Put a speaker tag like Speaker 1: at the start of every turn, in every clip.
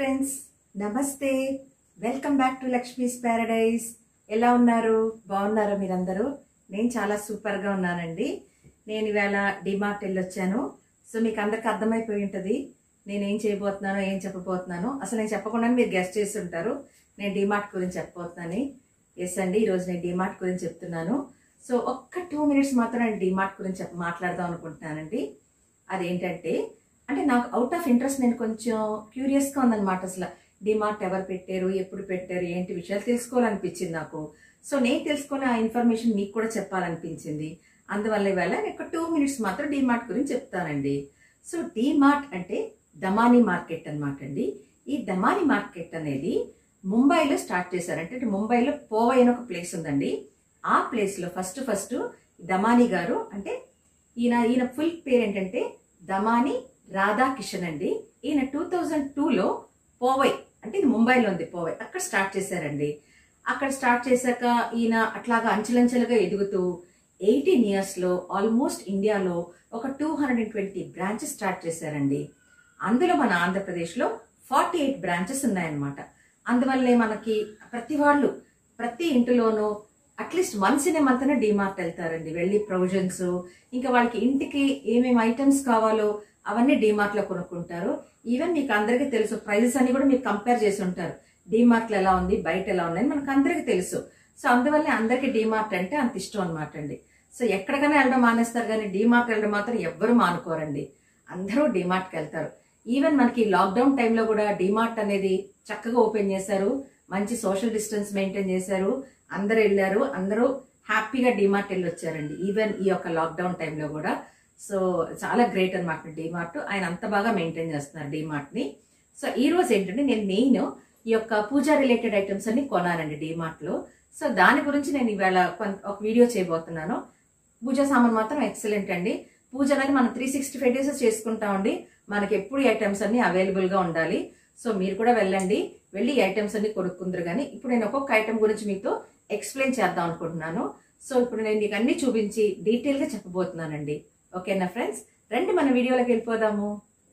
Speaker 1: friends నమస్తే welcome back to Lakshmi's Paradise ఎలా ఉన్నారు బాగున్నారా మీరందరూ నేను చాలా సూపర్గా ఉన్నానండి నేను ఇవాళ డిమార్ట్ వెళ్ళొచ్చాను సో మీకు అందరికి అర్థమైపోయి ఉంటుంది నేను ఏం చేయబోతున్నానో ఏం చెప్పబోతున్నానో అసలు నేను చెప్పకుండా మీరు గెస్ట్ చేసి ఉంటారు నేను డిమార్ట్ గురించి చెప్పబోతున్నాను ఎస్ అండి ఈరోజు నేను డిమార్ట్ గురించి చెప్తున్నాను సో ఒక్క టూ మినిట్స్ మాత్రం నేను డిమార్ట్ గురించి చెప్ప మాట్లాడదాం అనుకుంటున్నానండి అదేంటంటే అంటే నాకు అవుట్ ఆఫ్ ఇంట్రెస్ట్ నేను కొంచెం క్యూరియస్గా ఉందన్నమాట అసలు డిమార్ట్ ఎవరు పెట్టారు ఎప్పుడు పెట్టారు ఏంటి విషయాలు తెలుసుకోవాలనిపించింది నాకు సో నేను తెలుసుకున్న ఆ ఇన్ఫర్మేషన్ మీకు కూడా చెప్పాలనిపించింది అందువల్ల ఇవాళ నేను ఒక టూ మినిట్స్ మాత్రం డిమార్ట్ గురించి చెప్తానండి సో డిమార్ట్ అంటే దమాని మార్కెట్ అనమాట అండి ఈ దమాని మార్కెట్ అనేది ముంబైలో స్టార్ట్ చేశారు అంటే ముంబైలో పోవై అని ఒక ప్లేస్ ఉందండి ఆ ప్లేస్లో ఫస్ట్ ఫస్ట్ దమాని గారు అంటే ఈయన ఈయన ఫుల్ పేరు ఏంటంటే దమాని రాధాకిషన్ అండి ఈయన టూ థౌజండ్ టూలో పోవై అంటే ఇది ముంబైలో ఉంది పోవై అక్కడ స్టార్ట్ చేశారండి అక్కడ స్టార్ట్ చేశాక ఈయన అట్లాగా అంచెలంచెలుగా ఎదుగుతూ ఎయిటీన్ ఇయర్స్లో ఆల్మోస్ట్ ఇండియాలో ఒక two hundred and twenty branches start చేశారండి అందులో మన ఆంధ్రప్రదేశ్లో ఫార్టీ ఎయిట్ బ్రాంచెస్ ఉన్నాయన్నమాట అందువల్లే మనకి ప్రతి వాళ్ళు ప్రతి ఇంటిలోనూ అట్లీస్ట్ వన్స్ ఇన్ మంత్నే డిమార్ట్ వెళ్తారండి వెళ్ళి ప్రొవిజన్స్ ఇంకా వాళ్ళకి ఇంటికి ఏమేమి ఐటమ్స్ కావాలో అవన్నీ డిమార్ట్ లో కొనుక్కుంటారు ఈవెన్ మీకు అందరికీ తెలుసు ప్రైజెస్ అన్ని కూడా మీరు కంపేర్ చేసి ఉంటారు డిమార్ట్ లో ఎలా ఉంది బయట ఎలా ఉన్నాయి మనకు అందరికీ తెలుసు సో అందువల్ల అందరికీ డిమార్ట్ అంటే అంత ఇష్టం అనమాట అండి సో ఎక్కడికైనా వెళ్ళడం మానేస్తారు కానీ డిమార్ట్ వెళ్ళడం మాత్రం ఎవ్వరు మానుకోరండి అందరూ డిమార్ట్కి వెళ్తారు ఈవెన్ మనకి లాక్డౌన్ టైంలో కూడా డిమార్ట్ అనేది చక్కగా ఓపెన్ చేశారు మంచి సోషల్ డిస్టెన్స్ మెయింటైన్ చేశారు అందరూ వెళ్ళారు అందరూ హ్యాపీగా డిమార్ట్ వెళ్ళి వచ్చారండి ఈవెన్ ఈ యొక్క లాక్డౌన్ టైంలో కూడా సో చాలా గ్రేట్ అనమాట డిమార్ట్ ఆయన అంత బాగా మెయింటైన్ చేస్తున్నారు డిమార్ట్ ని సో ఈ రోజు ఏంటంటే నేను మెయిన్ ఈ యొక్క పూజా రిలేటెడ్ ఐటమ్స్ అన్ని కొనానండి డిమార్ట్ లో సో దాని గురించి నేను ఇవాళ కొంత ఒక వీడియో చేయబోతున్నాను పూజా సామాన్ మాత్రం ఎక్సలెంట్ అండి పూజ అనేది మనం త్రీ సిక్స్టీ ఫైవ్ డేస్ చేసుకుంటామండి మనకి ఎప్పుడు ఈ ఐటమ్స్ అన్ని అవైలబుల్ గా ఉండాలి సో మీరు కూడా వెళ్ళండి వెళ్ళి ఈ ఐటమ్స్ అన్ని కొనుక్కుందరు కానీ ఇప్పుడు నేను ఒక్కొక్క ఐటమ్ గురించి మీతో ఎక్స్ప్లెయిన్ చేద్దాం అనుకుంటున్నాను సో ఇప్పుడు నేను మీకు అన్ని చూపించి డీటెయిల్ గా చెప్పబోతున్నానండి ఓకేనా ఫ్రెండ్స్ రండి మన వీడియోలోకి వెళ్ళిపోదాము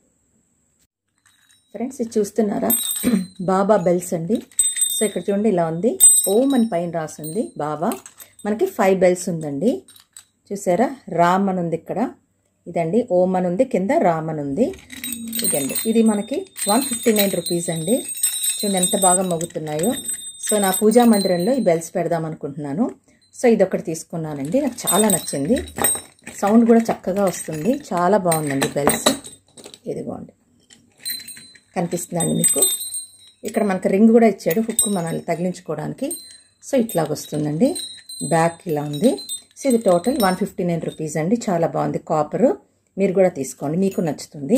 Speaker 1: ఫ్రెండ్స్ ఇది చూస్తున్నారా బాబా బెల్స్ అండి సో ఇక్కడ చూడండి ఇలా ఉంది ఓం అని పైన రాసింది బాబా మనకి ఫైవ్ బెల్స్ ఉందండి చూసారా రామ్ అని ఉంది ఇక్కడ ఇదండి ఓం అని ఉంది కింద రామ్ అని ఉంది ఇదండి ఇది మనకి వన్ ఫిఫ్టీ నైన్ రూపీస్ అండి చూడండి ఎంత బాగా మోగుతున్నాయో సో నా పూజా మందిరంలో ఈ బెల్స్ పెడదాం అనుకుంటున్నాను సో ఇది ఒకటి తీసుకున్నానండి నాకు చాలా నచ్చింది సౌండ్ కూడా చక్కగా వస్తుంది చాలా బాగుందండి బెల్స్ ఇదిగోండి కనిపిస్తుందండి మీకు ఇక్కడ మనకు రింగ్ కూడా ఇచ్చాడు హుక్ మనల్ని తగిలించుకోవడానికి సో ఇట్లాగ వస్తుందండి బ్యాక్ ఇలా ఉంది సో ఇది total one fifty nine rupees అండి చాలా బాగుంది కాపరు మీరు కూడా తీసుకోండి మీకు నచ్చుతుంది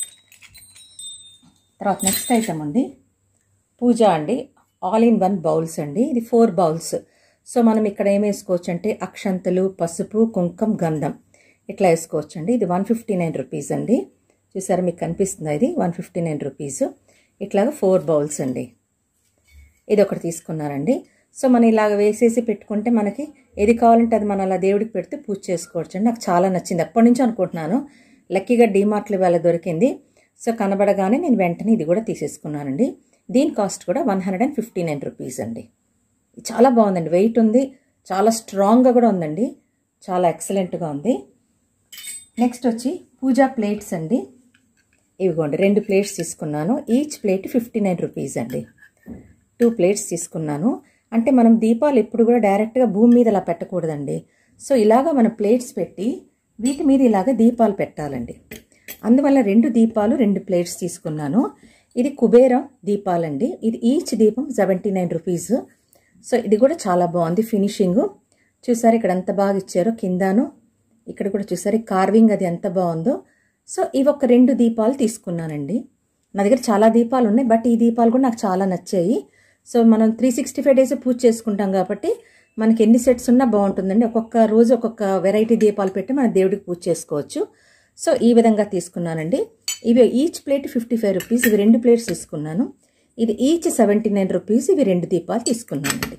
Speaker 1: తర్వాత నెక్స్ట్ ఐటమ్ అండి పూజ అండి ఆల్ ఇన్ వన్ బౌల్స్ అండి ఇది ఫోర్ బౌల్స్ సో మనం ఇక్కడ ఏం వేసుకోవచ్చు అంటే అక్షంతలు పసుపు కుంకం గంధం ఇట్లా వేసుకోవచ్చు అండి ఇది వన్ ఫిఫ్టీ నైన్ రూపీస్ అండి చూసారా మీకు కనిపిస్తుంది ఇది వన్ ఫిఫ్టీ నైన్ రూపీస్ ఇట్లాగ ఫోర్ బౌల్స్ అండి ఇది ఒకటి తీసుకున్నానండి సో మనం ఇలాగ వేసేసి పెట్టుకుంటే మనకి ఏది కావాలంటే అది మనం అలా దేవుడికి పెడితే పూజ చేసుకోవచ్చు అండి నాకు చాలా నచ్చింది ఎప్పటి నుంచో అనుకుంటున్నాను లక్కీగా డీమార్ట్లు వేళ దొరికింది సో కనబడగానే నేను వెంటనే ఇది కూడా తీసేసుకున్నానండి దీని కాస్ట్ కూడా one hundred and fifty nine rupees అండి చాలా బాగుందండి వెయిట్ ఉంది చాలా స్ట్రాంగ్గా కూడా ఉందండి చాలా ఎక్సలెంట్గా ఉంది నెక్స్ట్ వచ్చి పూజా ప్లేట్స్ అండి ఇవిగోండి రెండు ప్లేట్స్ తీసుకున్నాను each plate fifty nine rupees అండి టూ ప్లేట్స్ తీసుకున్నాను అంటే మనం దీపాలు ఎప్పుడు కూడా డైరెక్ట్గా భూమి మీద అలా పెట్టకూడదండి సో ఇలాగా మనం ప్లేట్స్ పెట్టి వీటి మీద ఇలాగ దీపాలు పెట్టాలండి అందువల్ల రెండు దీపాలు రెండు ప్లేట్స్ తీసుకున్నాను ఇది కుబేరం దీపాలండి ఇది ఈచ్ దీపం సెవెంటీ నైన్ రూపీస్ సో ఇది కూడా చాలా బాగుంది ఫినిషింగ్ చూసారు ఇక్కడ ఎంత బాగా ఇచ్చారో కిందాను ఇక్కడ కూడా చూసారు కార్వింగ్ అది ఎంత బాగుందో సో ఇవి ఒక రెండు దీపాలు తీసుకున్నానండి నా దగ్గర చాలా దీపాలు ఉన్నాయి బట్ ఈ దీపాలు కూడా నాకు చాలా నచ్చాయి సో మనం three sixty five days puja చేసుకుంటాం కాబట్టి మనకి ఎన్ని సెట్స్ ఉన్నా బాగుంటుందండి ఒక్కొక్క రోజు ఒక్కొక్క వెరైటీ దీపాలు పెట్టి మన దేవుడికి పూజ చేసుకోవచ్చు సో ఈ విధంగా తీసుకున్నానండి ఇవి each plate fifty five rupees ఇవి రెండు ప్లేట్స్ తీసుకున్నాను ఇది ఈచ్ సెవెంటీ నైన్ రూపీస్ ఇవి రెండు దీపాలు తీసుకున్నానండి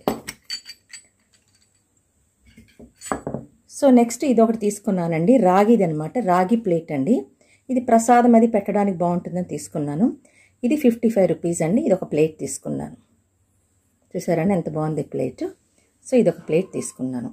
Speaker 1: సో నెక్స్ట్ ఇది ఒకటి తీసుకున్నానండి రాగిది అనమాట రాగి ప్లేట్ అండి ఇది ప్రసాదం అది పెట్టడానికి బాగుంటుందని తీసుకున్నాను ఇది ఫిఫ్టీ ఫైవ్ రూపీస్ అండి ఇది ఒక ప్లేట్ తీసుకున్నాను చూసారండి ఎంత బాగుంది ప్లేట్ సో ఇది ఒక ప్లేట్ తీసుకున్నాను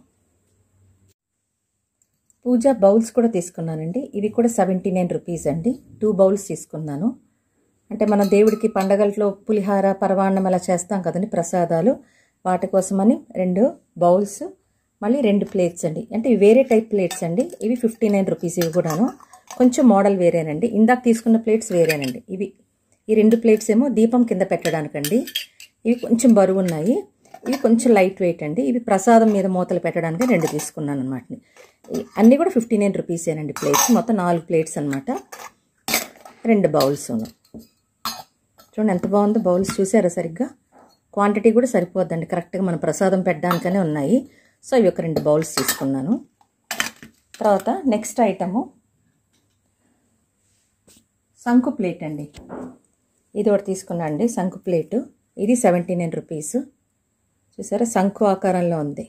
Speaker 1: పూజ బౌల్స్ కూడా తీసుకున్నానండి ఇవి కూడా సెవెంటీ నైన్ రూపీస్ అండి టూ బౌల్స్ తీసుకున్నాను అంటే మనం దేవుడికి పండగల్లో పులిహార పరవాన్నం అలా చేస్తాం కదండి ప్రసాదాలు వాటి కోసమని రెండు బౌల్స్ మళ్ళీ రెండు ప్లేట్స్ అండి అంటే ఇవి వేరే టైప్ ప్లేట్స్ అండి ఇవి ఫిఫ్టీ నైన్ రూపీస్ ఇవి కూడాను కొంచెం మోడల్ వేరేనండి ఇందాక తీసుకున్న ప్లేట్స్ వేరేనండి ఇవి ఈ రెండు ప్లేట్స్ ఏమో దీపం కింద పెట్టడానికండి ఇవి కొంచెం బరువు ఉన్నాయి ఇవి కొంచెం లైట్ వెయిట్ అండి ఇవి ప్రసాదం మీద మూతలు పెట్టడానికి రెండు తీసుకున్నాను అనమాట అన్నీ కూడా ఫిఫ్టీ నైన్ రూపీసేనండి ప్లేట్స్ మొత్తం నాలుగు ప్లేట్స్ అనమాట రెండు బౌల్స్ చూడండి ఎంత బాగుందో బౌల్స్ చూసారా సరిగ్గా క్వాంటిటీ కూడా సరిపోద్దండి కరెక్ట్గా మనం ప్రసాదం పెట్టడానికనే ఉన్నాయి సో ఇవి ఒక రెండు బౌల్స్ తీసుకున్నాను తర్వాత నెక్స్ట్ ఐటము శంకు ప్లేట్ అండి ఇది ఒకటి తీసుకున్నా అండి శంకు ప్లేటు ఇది సెవెంటీ నైన్ రూపీస్ చూసారా శంకు ఆకారంలో ఉంది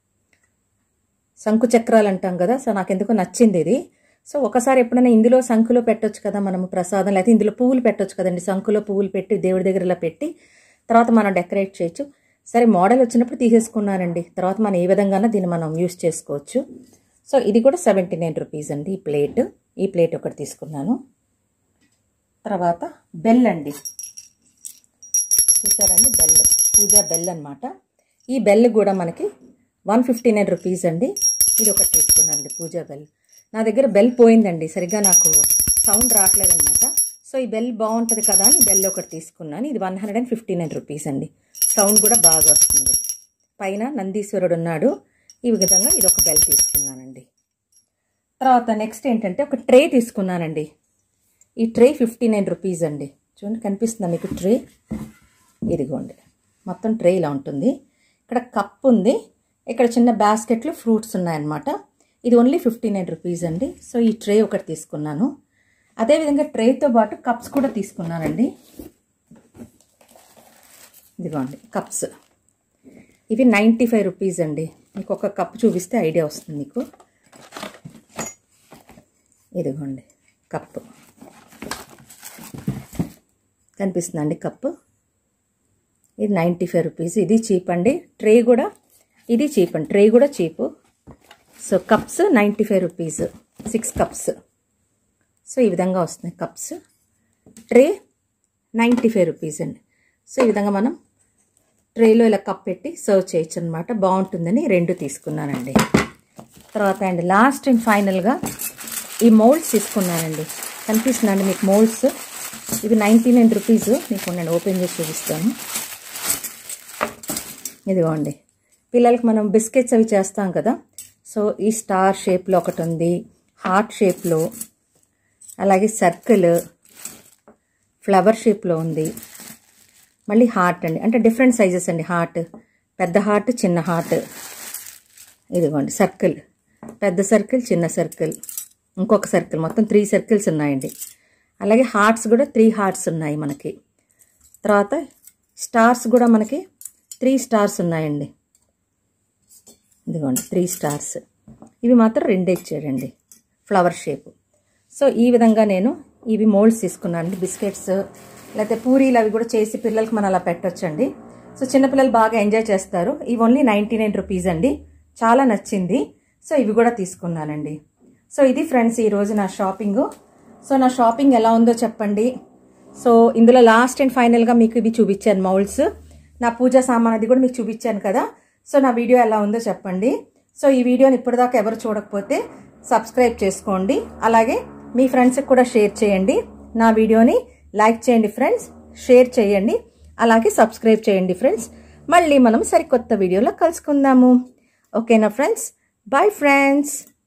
Speaker 1: శంకు చక్రాలు అంటాం కదా సో నాకు ఎందుకో నచ్చింది ఇది సో ఒకసారి ఎప్పుడైనా ఇందులో శంకులో పెట్టొచ్చు కదా మనము ప్రసాదం లేకపోతే ఇందులో పువ్వులు పెట్టొచ్చు కదండి శంకులో పువ్వులు పెట్టి దేవుడి దగ్గర ఇలా పెట్టి తర్వాత మనం డెకరేట్ చేయొచ్చు సరే మోడల్ వచ్చినప్పుడు తీసేసుకున్నానండి తర్వాత మనం ఏ విధంగానో దీన్ని మనం యూస్ చేసుకోవచ్చు సో ఇది కూడా సెవెంటీ నైన్ రూపీస్ అండి ఈ ప్లేట్ ఈ ప్లేట్ ఒకటి తీసుకున్నాను తర్వాత బెల్ అండి చూసారండి బెల్ పూజా బెల్ అనమాట ఈ బెల్ కూడా మనకి వన్ ఫిఫ్టీ నైన్ రూపీస్ అండి ఇది ఒకటి తీసుకున్నానండి పూజా బెల్ నా దగ్గర బెల్ పోయిందండి సరిగ్గా నాకు సౌండ్ రావట్లేదు అనమాట సో ఈ బెల్ బాగుంటుంది కదా అని బెల్ ఒకటి తీసుకున్నాను ఇది one hundred and fifty nine rupees అండి సౌండ్ కూడా బాగా వస్తుంది పైన నందీశ్వరుడు ఉన్నాడు ఈ విధంగా ఇది ఒక బెల్ తీసుకున్నానండి తర్వాత నెక్స్ట్ ఏంటంటే ఒక ట్రే తీసుకున్నానండి ఈ ట్రే ఫిఫ్టీ నైన్ రూపీస్ అండి చూడండి కనిపిస్తుందా మీకు ట్రే ఇదిగోండి మొత్తం ట్రే ఇలా ఉంటుంది ఇక్కడ కప్ ఉంది ఇక్కడ చిన్న బాస్కెట్లు ఫ్రూట్స్ ఉన్నాయన్నమాట ఇది ఓన్లీ ఫిఫ్టీ నైన్ రూపీస్ అండి సో ఈ ట్రే ఒకటి తీసుకున్నాను అదేవిధంగా ట్రేతో పాటు కప్స్ కూడా తీసుకున్నానండి ఇదిగోండి కప్స్ ఇవి నైంటీ ఫైవ్ రూపీస్ అండి మీకు ఒక కప్ చూపిస్తే ఐడియా వస్తుంది మీకు ఇదిగోండి కప్పు కనిపిస్తుందండి కప్పు ఇది నైంటీ ఫైవ్ రూపీస్ ఇది చీప్ అండి ట్రే కూడా ఇది చీప్ అండి ట్రే కూడా cheap so cups ninety five rupees six cups so ఈ విధంగా వస్తున్నాయి cups tray ninety five rupees అండి సో ఈ విధంగా మనం ట్రేలో ఇలా కప్ పెట్టి సర్వ్ చేయొచ్చు అనమాట బాగుంటుందని రెండు తీసుకున్నానండి తర్వాత అండి లాస్ట్ అండ్ ఫైనల్గా ఈ మౌల్డ్స్ తీసుకున్నానండి కనిపిస్తుందండి మీకు మౌల్డ్స్ ఇవి నైంటీ నైన్ రూపీస్ మీకు నేను ఓపెన్ చేసి చూపిస్తాను ఇదిగోండి పిల్లలకి మనం బిస్కెట్స్ అవి చేస్తాం కదా సో ఈ స్టార్ షేప్లో ఒకటి ఉంది హార్ట్ షేప్లో అలాగే సర్కిల్ ఫ్లవర్ షేప్లో ఉంది మళ్ళీ హార్ట్ అండి అంటే డిఫరెంట్ సైజెస్ అండి హార్ట్ పెద్ద హార్ట్ చిన్న హార్ట్ ఇదిగోండి సర్కిల్ పెద్ద సర్కిల్ చిన్న సర్కిల్ ఇంకొక సర్కిల్ మొత్తం త్రీ సర్కిల్స్ ఉన్నాయండి అలాగే హార్ట్స్ కూడా త్రీ హార్ట్స్ ఉన్నాయి మనకి తర్వాత స్టార్స్ కూడా మనకి త్రీ స్టార్స్ ఉన్నాయండి ఇదిగోండి త్రీ స్టార్స్ ఇవి మాత్రం రెండే ఇచ్చాడండి ఫ్లవర్ షేప్ సో ఈ విధంగా నేను ఇవి మోల్డ్స్ తీసుకున్నాను బిస్కెట్స్ లేకపోతే పూరీలు అవి కూడా చేసి పిల్లలకి మనం అలా పెట్టొచ్చండి సో చిన్నపిల్లలు బాగా ఎంజాయ్ చేస్తారు ఇవి ఓన్లీ నైంటీ నైన్ రూపీస్ అండి చాలా నచ్చింది సో ఇవి కూడా తీసుకున్నానండి సో ఇది ఫ్రెండ్స్ ఈరోజు నా షాపింగ్ సో నా షాపింగ్ ఎలా ఉందో చెప్పండి సో ఇందులో లాస్ట్ అండ్ ఫైనల్గా మీకు ఇవి చూపించాను మౌల్డ్స్ నా పూజా సామాన్ అది కూడా మీకు చూపించాను కదా సో నా వీడియో ఎలా ఉందో చెప్పండి సో ఈ వీడియోని ఇప్పటిదాకా ఎవరు చూడకపోతే సబ్స్క్రైబ్ చేసుకోండి అలాగే మీ ఫ్రెండ్స్కి కూడా షేర్ చేయండి నా వీడియోని లైక్ చేయండి ఫ్రెండ్స్ షేర్ చేయండి అలాగే సబ్స్క్రైబ్ చేయండి ఫ్రెండ్స్ మళ్ళీ మనం సరికొత్త వీడియోలో కలుసుకుందాము ఓకేనా ఫ్రెండ్స్ బాయ్ ఫ్రెండ్స్